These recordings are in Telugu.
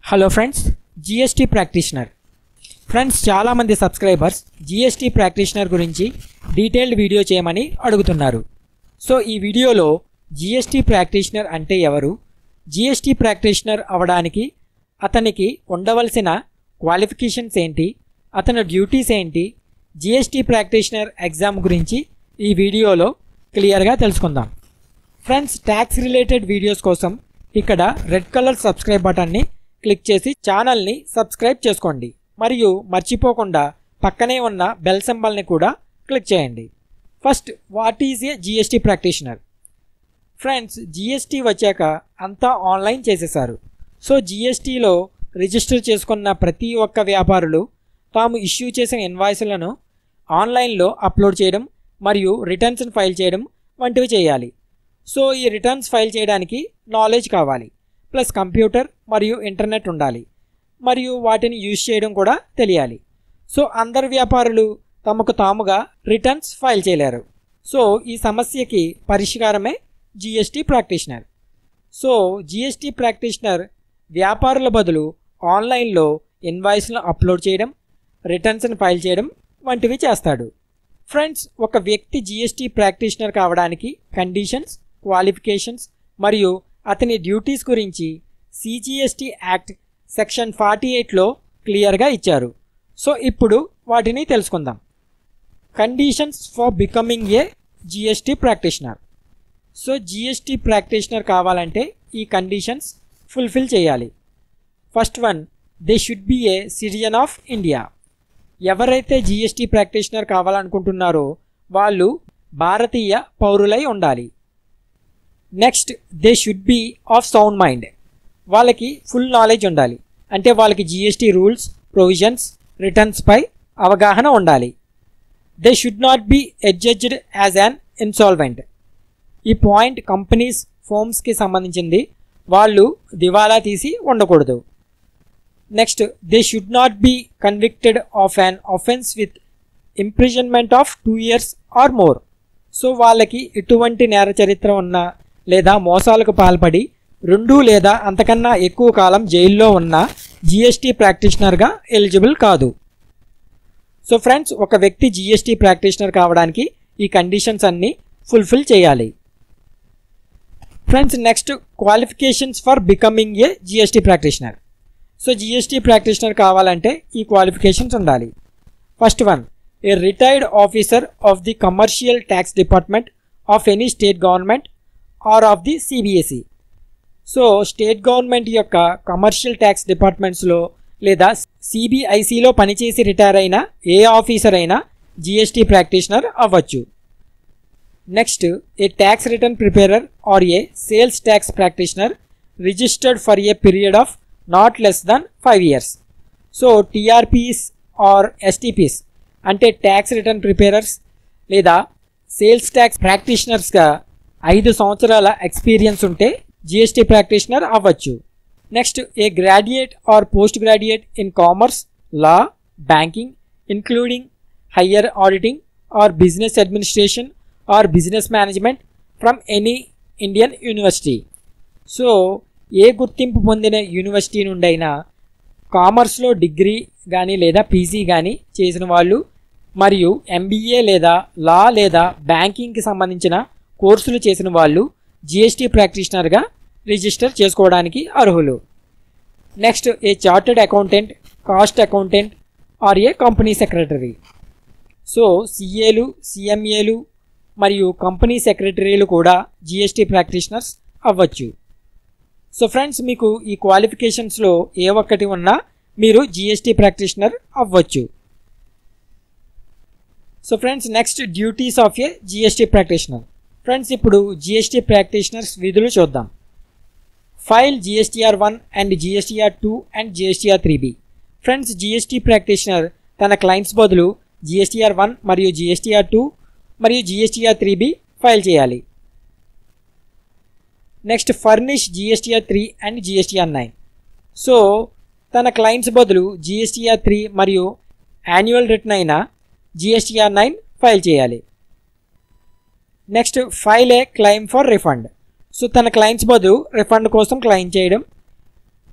hello friends GST practitioner friends చాలామంది సబ్స్క్రైబర్స్ జిఎస్టీ ప్రాక్టీషనర్ గురించి డీటెయిల్డ్ వీడియో చేయమని అడుగుతున్నారు సో ఈ వీడియోలో జిఎస్టీ ప్రాక్టీషనర్ అంటే ఎవరు జిఎస్టీ ప్రాక్టీషనర్ అవడానికి అతనికి ఉండవలసిన క్వాలిఫికేషన్స్ ఏంటి అతని డ్యూటీస్ ఏంటి జిఎస్టీ ప్రాక్టీషనర్ ఎగ్జామ్ గురించి ఈ వీడియోలో క్లియర్గా తెలుసుకుందాం ఫ్రెండ్స్ ట్యాక్స్ రిలేటెడ్ వీడియోస్ కోసం ఇక్కడ రెడ్ కలర్ సబ్స్క్రైబ్ బటన్ని క్లిక్ చేసి ఛానల్ని సబ్స్క్రైబ్ చేసుకోండి మరియు మర్చిపోకుండా పక్కనే ఉన్న బెల్ సింబల్ని కూడా క్లిక్ చేయండి first what is a GST practitioner friends GST వచ్చాక అంతా ఆన్లైన్ చేసేశారు సో జిఎస్టీలో రిజిస్టర్ చేసుకున్న ప్రతి ఒక్క వ్యాపారులు తాము ఇష్యూ చేసిన ఇన్వాయిస్లను ఆన్లైన్లో అప్లోడ్ చేయడం మరియు రిటర్న్స్ని ఫైల్ చేయడం వంటివి చేయాలి సో ఈ రిటర్న్స్ ఫైల్ చేయడానికి నాలెడ్జ్ కావాలి ప్లస్ కంప్యూటర్ మరియు ఇంటర్నెట్ ఉండాలి మరియు వాటిని యూజ్ చేయడం కూడా తెలియాలి సో అందరు వ్యాపారులు తమకు తాముగా రిటర్న్స్ ఫైల్ చేయలేరు సో ఈ సమస్యకి పరిష్కారమే GST practitioner so GST practitioner వ్యాపారుల బదులు ఆన్లైన్లో ఇన్వాయిస్లను అప్లోడ్ చేయడం రిటర్న్స్ని ఫైల్ చేయడం వంటివి చేస్తాడు ఫ్రెండ్స్ ఒక వ్యక్తి జిఎస్టీ ప్రాక్టీషనర్ కావడానికి కండిషన్స్ క్వాలిఫికేషన్స్ మరియు అతని డ్యూటీస్ గురించి సిజిఎస్టీ యాక్ట్ సెక్షన్ ఫార్టీ ఎయిట్లో క్లియర్గా ఇచ్చారు సో ఇప్పుడు వాటిని తెలుసుకుందాం conditions for becoming a GST practitioner so GST practitioner కావాలంటే ఈ కండిషన్స్ ఫుల్ఫిల్ చేయాలి first one they should be a citizen of India ఎవరైతే జిఎస్టీ ప్రాక్టీషనర్ కావాలనుకుంటున్నారో వాళ్ళు భారతీయ పౌరులై ఉండాలి next they should be of sound mind వాళ్ళకి ఫుల్ నాలెడ్జ్ ఉండాలి అంటే వాళ్ళకి జిఎస్టీ రూల్స్ ప్రొవిజన్స్ రిటర్న్స్పై అవగాహన ఉండాలి they should not be adjudged as an insolvent ఈ పాయింట్ కంపెనీస్ ఫోమ్స్కి సంబంధించింది వాళ్ళు దివాలా తీసి ఉండకూడదు next they should not be convicted of an offence with imprisonment of two years or more so వాళ్ళకి ఎటువంటి నేర చరిత్ర ఉన్న లేదా మోసాలకు పాల్పడి రెండు లేదా అంతకన్నా ఎక్కువ కాలం జైల్లో ఉన్న జిఎస్టీ ప్రాక్టీషనర్గా ఎలిజిబుల్ కాదు సో ఫ్రెండ్స్ ఒక వ్యక్తి జిఎస్టీ ప్రాక్టీషనర్ కావడానికి ఈ కండిషన్స్ అన్నీ ఫుల్ఫిల్ చేయాలి friends next qualifications for becoming a GST practitioner so GST practitioner కావాలంటే ఈ క్వాలిఫికేషన్స్ ఉండాలి first one a retired officer of the commercial tax department of any state government or of the CBSE so state government యొక్క కమర్షియల్ ట్యాక్స్ డిపార్ట్మెంట్స్లో లేదా సిబిఐసిలో పనిచేసి రిటైర్ అయిన ఏ ఆఫీసర్ అయినా జిఎస్టీ ప్రాక్టీషనర్ అవ్వచ్చు next a tax return preparer or a sales tax practitioner registered for a period of not less than five years so TRPs or STPs అంటే ట్యాక్స్ రిటర్న్ ప్రిపేరర్స్ లేదా సేల్స్ ట్యాక్స్ ప్రాక్టీషనర్స్గా ఐదు సంవత్సరాల ఎక్స్పీరియన్స్ ఉంటే జిఎస్టీ ప్రాక్టీషనర్ అవ్వచ్చు next a graduate or post graduate in commerce law banking including higher auditing or business administration or business management from any Indian university so ఏ గుర్తింపు పొందిన యూనివర్సిటీ నుండైనా కామర్స్లో డిగ్రీ కానీ లేదా పీజీ కానీ చేసిన వాళ్ళు మరియు ఎంబీఏ లేదా లా లేదా బ్యాంకింగ్కి సంబంధించిన కోర్సులు చేసిన వాళ్ళు జిఎస్టీ ప్రాక్టీషనర్గా రిజిస్టర్ చేసుకోవడానికి అర్హులు next a chartered accountant cost accountant or a company secretary so సిఏలు సిఎంఏలు మరియు కంపెనీ సెక్రటరీలు కూడా జిఎస్టీ ప్రాక్టీషనర్స్ అవ్వచ్చు సో ఫ్రెండ్స్ మీకు ఈ క్వాలిఫికేషన్స్లో ఏ ఒక్కటి ఉన్నా మీరు జిఎస్టీ ప్రాక్టీషనర్ అవ్వచ్చు so friends next duties of a GST practitioner friends ఇప్పుడు జిఎస్టీ ప్రాక్టీషనర్స్ విధులు చూద్దాం file GSTR one and GSTR two and GSTR three B friends GST practitioner తన క్లయింట్స్ బదులు జిఎస్టీఆర్ వన్ మరియు జిఎస్టీఆర్ టూ మరియు జిఎస్టీఆర్ త్రీ బి ఫైల్ చేయాలి next furnish GSTR three and GSTR nine so తన క్లయింట్స్ బదులు జిఎస్టీఆర్ త్రీ మరియు యాన్యువల్ రిటర్న్ అయిన జిఎస్టీఆర్ నైన్ ఫైల్ చేయాలి next file a claim for refund so తన క్లయింట్స్ బదులు రిఫండ్ కోసం క్లెయిమ్ చేయడం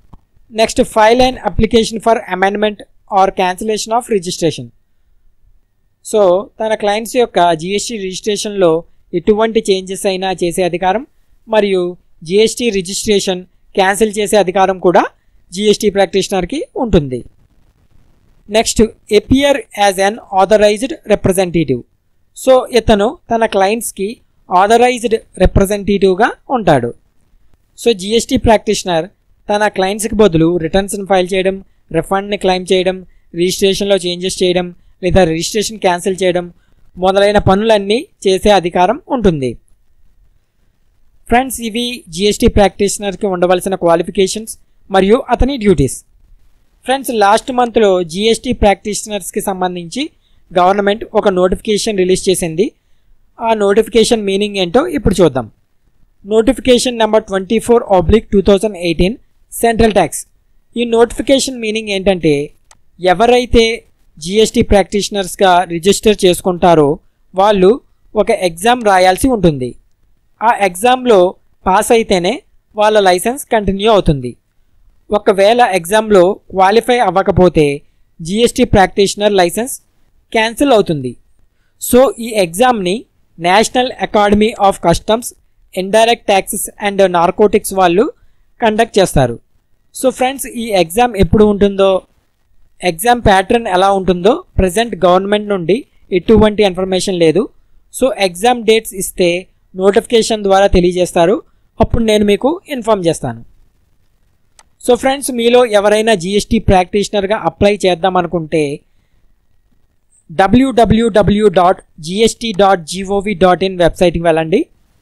next file and application for amendment or cancellation of registration so తన క్లయింట్స్ యొక్క జిఎస్టీ రిజిస్ట్రేషన్లో ఎటువంటి చేంజెస్ అయినా చేసే అధికారం మరియు జిఎస్టీ రిజిస్ట్రేషన్ క్యాన్సిల్ చేసే అధికారం కూడా జిఎస్టీ ప్రాక్టీషనర్కి ఉంటుంది next appear as an authorized representative so ఇతను తన క్లయింట్స్కి ఆథరైజ్డ్ రిప్రజెంటేటివ్గా ఉంటాడు సో జిఎస్టీ ప్రాక్టీషనర్ తన క్లయింట్స్కి బదులు రిటర్న్స్ని ఫైల్ చేయడం రిఫండ్ని క్లెయిమ్ చేయడం రిజిస్ట్రేషన్లో చేంజెస్ చేయడం లేదా రిజిస్ట్రేషన్ క్యాన్సిల్ చేయడం మొదలైన పనులన్నీ చేసే అధికారం ఉంటుంది ఫ్రెండ్స్ ఇవి జిఎస్టీ ప్రాక్టీషనర్కి ఉండవలసిన క్వాలిఫికేషన్స్ మరియు అతని డ్యూటీస్ ఫ్రెండ్స్ లాస్ట్ మంత్లో జిఎస్టీ ప్రాక్టీషనర్స్కి సంబంధించి గవర్నమెంట్ ఒక నోటిఫికేషన్ రిలీజ్ చేసింది ఆ నోటిఫికేషన్ మీనింగ్ ఏంటో ఇప్పుడు చూద్దాం notification number twenty four oblique two thousand eighteen central tax ఈ నోటిఫికేషన్ మీనింగ్ ఏంటంటే ఎవరైతే జిఎస్టీ ప్రాక్టీషనర్స్గా రిజిస్టర్ చేసుకుంటారో వాళ్ళు ఒక ఎగ్జామ్ రాయాల్సి ఉంటుంది ఆ ఎగ్జామ్లో పాస్ అయితేనే వాళ్ళ లైసెన్స్ కంటిన్యూ అవుతుంది ఒకవేళ ఎగ్జామ్లో క్వాలిఫై అవ్వకపోతే జిఎస్టీ ప్రాక్టీషనర్ లైసెన్స్ క్యాన్సిల్ అవుతుంది సో ఈ ఎగ్జామ్ని national academy of customs indirect taxes and narcotics వాళ్ళు కండక్ట్ చేస్తారు సో ఫ్రెండ్స్ ఈ ఎగ్జామ్ ఎప్పుడు ఉంటుందో ఎగ్జామ్ ప్యాటర్న్ ఎలా ఉంటుందో ప్రజెంట్ గవర్నమెంట్ నుండి ఎటువంటి ఇన్ఫర్మేషన్ లేదు సో ఎగ్జామ్ డేట్స్ ఇస్తే నోటిఫికేషన్ ద్వారా తెలియజేస్తారు అప్పుడు నేను మీకు ఇన్ఫామ్ చేస్తాను సో ఫ్రెండ్స్ మీలో ఎవరైనా జిఎస్టీ ప్రాక్టీషనర్గా అప్లై చేద్దాం అనుకుంటే డబ్ల్యూడబ్ల్యూడబ్ల్యూ dot GST dot gov dot in వెబ్సైట్కి వెళ్ళండి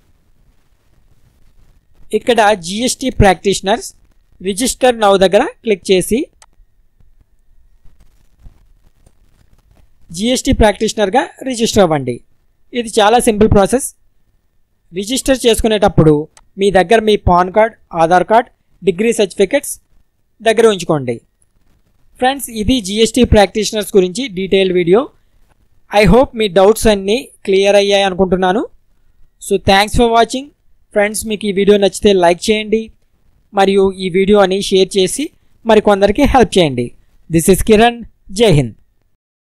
ఇక్కడ జిఎస్టీ ప్రాక్టీషనర్స్ రిజిస్టర్ నౌ దగ్గర క్లిక్ చేసి జిఎస్టీ ప్రాక్టీషనర్గా రిజిస్టర్ అవ్వండి ఇది చాలా సింపుల్ ప్రాసెస్ రిజిస్టర్ చేసుకునేటప్పుడు మీ దగ్గర మీ PAN card Aadhaar card degree certificates దగ్గర ఉంచుకోండి ఫ్రెండ్స్ ఇది జిఎస్టీ ప్రాక్టీషనర్స్ గురించి డీటెయిల్ వీడియో ఐ హోప్ మీ డౌట్స్ అన్నీ క్లియర్ అయ్యాయి అనుకుంటున్నాను so thanks for watching friends మీకు ఈ వీడియో నచ్చితే లైక్ చేయండి మరియు ఈ వీడియోని షేర్ చేసి మరికొందరికి హెల్ప్ చేయండి దిస్ ఇస్ కిరణ్ జై హింద్